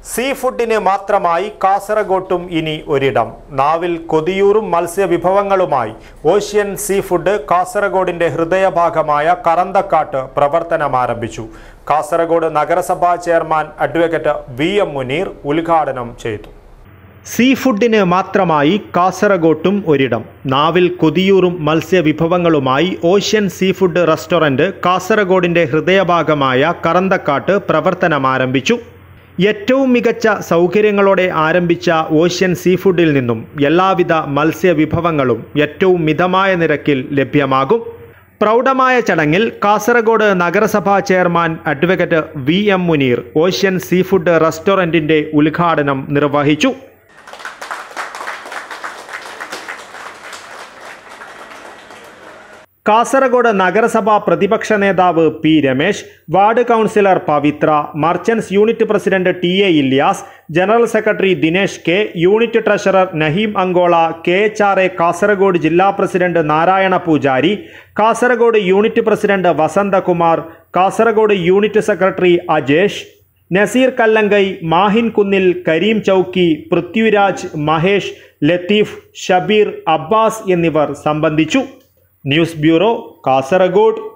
see ഫുഡിന് മാത്രമായി കാസർഗോട്ടും ഇനി ഒരിടം നാവിൽ കൊതിയൂറും മത്സ്യവിഭവങ്ങളുമായി ഓഷ്യൻ സീ ഫുഡ് കാസർഗോഡിന്റെ ഹൃദയഭാഗമായ കറന്തക്കാട്ട് പ്രവർത്തനം ആരംഭിച്ചു കാസർഗോഡ് നഗരസഭാ chairman advocate V M Muneer ഉദ്ഘാടനം ചെയ്തു സീ ഫുഡിന് മാത്രമായി കാസർഗോട്ടും ഒരിടം നാവിൽ കൊതിയൂറും മത്സ്യവിഭവങ്ങളുമായി ഓഷ്യൻ സീ ഫുഡ് റെസ്റ്റോറൻറ്റ് കാസർഗോഡിൻ്റെ ഹൃദയഭാഗമായ കറന്തക്കാട്ട് പ്രവർത്തനം ആരംഭിച്ചു ഏറ്റവും മികച്ച സൗകര്യങ്ങളോടെ ആരംഭിച്ച ഓഷ്യൻ സീ ഫുഡിൽ നിന്നും എല്ലാവിധ മത്സ്യവിഭവങ്ങളും ഏറ്റവും മിതമായ നിരക്കിൽ ലഭ്യമാകും പ്രൗഢമായ ചടങ്ങിൽ കാസർഗോഡ് നഗരസഭാ chairman advocate V M Muneer Ocean seafood റെസ്റ്റോറൻറ്റിൻ്റെ ഉദ്ഘാടനം നിർവഹിച്ചു കാസർഗോഡ് നഗരസഭാ പ്രതിപക്ഷ നേതാവ് P Ramesh ward councillor Pavithra merchants unit president T A Ilyas general secretary Dinesh K unit treasurer Naheem Ankola K H R A Kasaragod ജില്ലാ president Narayana Poojari Kasaragod unit president Vasanthakumar Kasaragod unit secretary Ajesh Naseer Kallangai Mahin Kunnil Kareem Chowki Prithviraj Mahesh Latheef Shabeer Abbas എന്നിവർ സംബന്ധിച്ചു ന്യൂസ് ബ്യൂറോ കാസർഗോഡ്